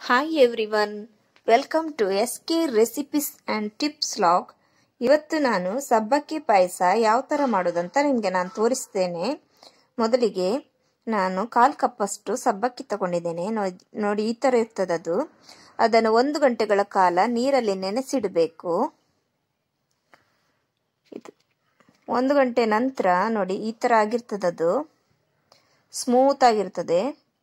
hi everyone welcome to S K recipes and tips ಲಾಗ್ ಇವತ್ತು ನಾನು ಸಬ್ಬಕ್ಕಿ ಪಾಯಸ ಯಾವ ಥರ ಮಾಡೋದಂತ ನಿಮಗೆ ನಾನು ತೋರಿಸ್ತೇನೆ ಮೊದಲಿಗೆ ನಾನು ಕಾಲು ಕಪ್ಪಷ್ಟು ಸಬ್ಬಕ್ಕಿ ತಗೊಂಡಿದ್ದೇನೆ ನೋ- ನೋಡಿ ಈ ಥರ ಇರ್ತದೆ ಅದು ಅದನ್ನು ಒಂದು ಗಂಟೆಗಳ ಕಾಲ ನೀರಲ್ಲಿ ನೆನೆಸಿಡಬೇಕು ಇದು ಒಂದು ಗಂಟೆ ನಂತರ ನೋಡಿ ಈ ಥರ ಆಗಿರ್ತದೆ ಅದು ಸ್ಮೂತ್ ಆಗಿರ್ತದೆ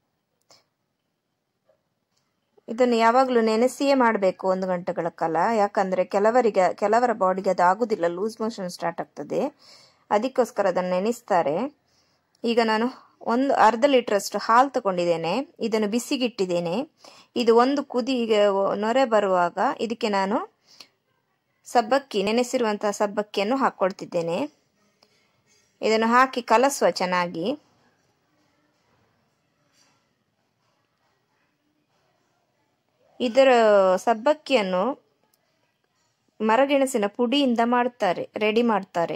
ಇದನ್ನು ಯಾವಾಗಲೂ ನೆನೆಸಿಯೇ ಮಾಡಬೇಕು ಒಂದು ಗಂಟೆಗಳ ಕಾಲ ಯಾಕಂದರೆ ಕೆಲವರಿಗೆ ಕೆಲವರ ಬಾಡಿಗೆ ಅದು ಆಗುದಿಲ್ಲ ಲೂಸ್ ಮೋಷನ್ ಸ್ಟಾರ್ಟ್ ಆಗ್ತದೆ ಅದಕ್ಕೋಸ್ಕರ ಅದನ್ನು ನೆನೆಸ್ತಾರೆ ಈಗ ನಾನು ಒಂದು ಅರ್ಧ ಲೀಟ್ರಷ್ಟು ಹಾಲು ತಗೊಂಡಿದ್ದೇನೆ ಇದನ್ನು ಬಿಸಿಗಿಟ್ಟಿದ್ದೇನೆ ಇದು ಒಂದು ಕುದಿಗೆ ನೊರೆ ಬರುವಾಗ ಇದಕ್ಕೆ ನಾನು ಸಬ್ಬಕ್ಕಿ ನೆನೆಸಿರುವಂತಹ ಸಬ್ಬಕ್ಕಿಯನ್ನು ಹಾಕ್ಕೊಳ್ತಿದ್ದೇನೆ ಇದನ್ನು ಹಾಕಿ ಕಲಸುವ ಚೆನ್ನಾಗಿ ಇದರ ಸಬ್ಬಕ್ಕಿಯನ್ನು ಮರಗೆಣಸಿನ ಪುಡಿಯಿಂದ ಮಾಡ್ತಾರೆ ರೆಡಿ ಮಾಡ್ತಾರೆ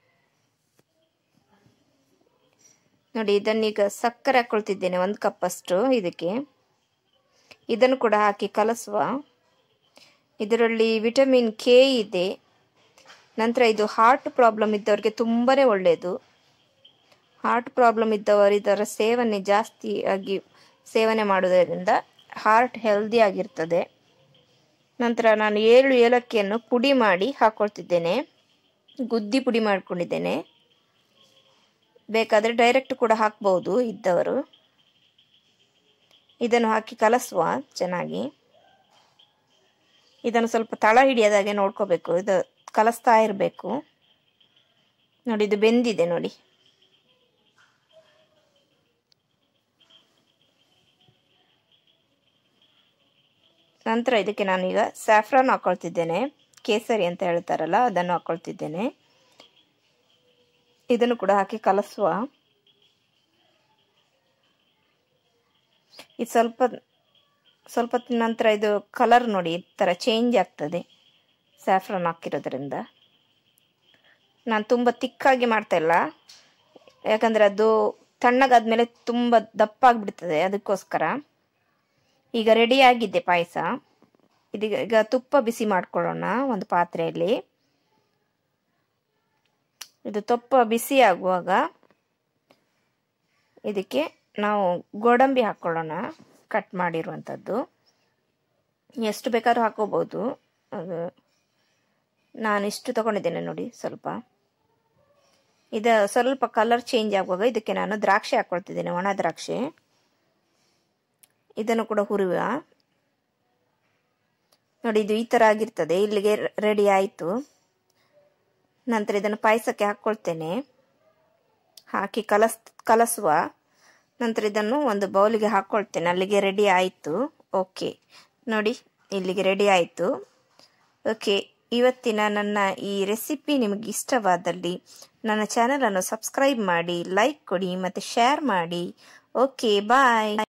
ನೋಡಿ ಇದನ್ನೀಗ ಸಕ್ಕರೆ ಹಾಕೊಳ್ತಿದ್ದೇನೆ ಒಂದು ಕಪ್ಪಷ್ಟು ಇದಕ್ಕೆ ಇದನ್ನು ಕೂಡ ಹಾಕಿ ಕಲಸುವ ಇದರಲ್ಲಿ ವಿಟಮಿನ್ ಕೆ ಇದೆ ನಂತರ ಇದು ಹಾರ್ಟ್ ಪ್ರಾಬ್ಲಮ್ ಇದ್ದವರಿಗೆ ತುಂಬಾ ಒಳ್ಳೆಯದು ಹಾರ್ಟ್ ಪ್ರಾಬ್ಲಮ್ ಇದ್ದವರು ಇದರ ಸೇವನೆ ಜಾಸ್ತಿ ಆಗಿ ಸೇವನೆ ಮಾಡುವುದರಿಂದ ಹಾರ್ಟ್ ಹೆಲ್ದಿ ಆಗಿರ್ತದೆ ನಂತರ ನಾನು ಏಳು ಏಲಕ್ಕಿಯನ್ನು ಪುಡಿ ಮಾಡಿ ಹಾಕ್ಕೊಳ್ತಿದ್ದೇನೆ ಗುದ್ದಿ ಪುಡಿ ಮಾಡ್ಕೊಂಡಿದ್ದೇನೆ ಬೇಕಾದರೆ ಡೈರೆಕ್ಟ್ ಕೂಡ ಹಾಕ್ಬೋದು ಇದ್ದವರು ಇದನ್ನು ಹಾಕಿ ಕಲಸುವ ಚೆನ್ನಾಗಿ ಇದನ್ನು ಸ್ವಲ್ಪ ತಳ ಹಿಡಿಯೋದಾಗೆ ನೋಡ್ಕೋಬೇಕು ಇದು ಕಲಸ್ತಾ ಇರಬೇಕು ನೋಡಿ ಇದು ಬೆಂದಿದೆ ನೋಡಿ ನಂತರ ಇದಕ್ಕೆ ನಾನೀಗ ಸ್ಯಾಫ್ರಾನ್ ಹಾಕೊಳ್ತಿದ್ದೇನೆ ಕೇಸರಿ ಅಂತ ಹೇಳ್ತಾರಲ್ಲ ಅದನ್ನು ಹಾಕೊಳ್ತಿದ್ದೇನೆ ಇದನ್ನು ಕೂಡ ಹಾಕಿ ಕಲಸುವ ಇದು ಸ್ವಲ್ಪ ಸ್ವಲ್ಪ ನಂತರ ಇದು ಕಲರ್ ನೋಡಿ ಈ ಥರ ಚೇಂಜ್ ಆಗ್ತದೆ ಸ್ಯಾಫ್ರಾನ್ ಹಾಕಿರೋದ್ರಿಂದ ನಾನು ತುಂಬ ತಿಕ್ಕಾಗಿ ಮಾಡ್ತಾ ಇಲ್ಲ ಯಾಕಂದರೆ ಅದು ತಣ್ಣಗಾದ್ಮೇಲೆ ತುಂಬ ದಪ್ಪ ಆಗಿಬಿಡ್ತದೆ ಅದಕ್ಕೋಸ್ಕರ ಈಗ ರೆಡಿ ಆಗಿದೆ ಪಾಯಸ ಇದೀಗ ಈಗ ತುಪ್ಪ ಬಿಸಿ ಮಾಡ್ಕೊಳ್ಳೋಣ ಒಂದು ಪಾತ್ರೆಯಲ್ಲಿ ಇದು ತುಪ್ಪ ಬಿಸಿ ಆಗುವಾಗ ಇದಕ್ಕೆ ನಾವು ಗೋಡಂಬಿ ಹಾಕ್ಕೊಳ್ಳೋಣ ಕಟ್ ಮಾಡಿರುವಂಥದ್ದು ಎಷ್ಟು ಬೇಕಾದ್ರೂ ಹಾಕೋಬೋದು ಅದು ನಾನು ಇಷ್ಟು ತಗೊಂಡಿದ್ದೇನೆ ನೋಡಿ ಸ್ವಲ್ಪ ಇದು ಸ್ವಲ್ಪ ಕಲರ್ ಚೇಂಜ್ ಆಗುವಾಗ ಇದಕ್ಕೆ ನಾನು ದ್ರಾಕ್ಷಿ ಹಾಕ್ಕೊಳ್ತಿದ್ದೇನೆ ಒಣ ದ್ರಾಕ್ಷಿ ಇದನ್ನು ಕೂಡ ಹುರುವ ನೋಡಿ ಇದು ಈ ಥರ ಆಗಿರ್ತದೆ ಇಲ್ಲಿಗೆ ರೆಡಿ ಆಯಿತು ನಂತರ ಇದನ್ನು ಪಾಯಸಕ್ಕೆ ಹಾಕ್ಕೊಳ್ತೇನೆ ಹಾಕಿ ಕಲಸ್ ಕಲಸುವ ನಂತರ ಇದನ್ನು ಒಂದು ಬೌಲಿಗೆ ಹಾಕ್ಕೊಳ್ತೇನೆ ಅಲ್ಲಿಗೆ ರೆಡಿ ಆಯಿತು ಓಕೆ ನೋಡಿ ಇಲ್ಲಿಗೆ ರೆಡಿ ಆಯಿತು ಓಕೆ ಇವತ್ತಿನ ನನ್ನ ಈ ರೆಸಿಪಿ ನಿಮಗೆ ಇಷ್ಟವಾದಲ್ಲಿ ನನ್ನ ಚಾನಲನ್ನು ಸಬ್ಸ್ಕ್ರೈಬ್ ಮಾಡಿ ಲೈಕ್ ಕೊಡಿ ಮತ್ತು ಶೇರ್ ಮಾಡಿ ಓಕೆ ಬಾಯ್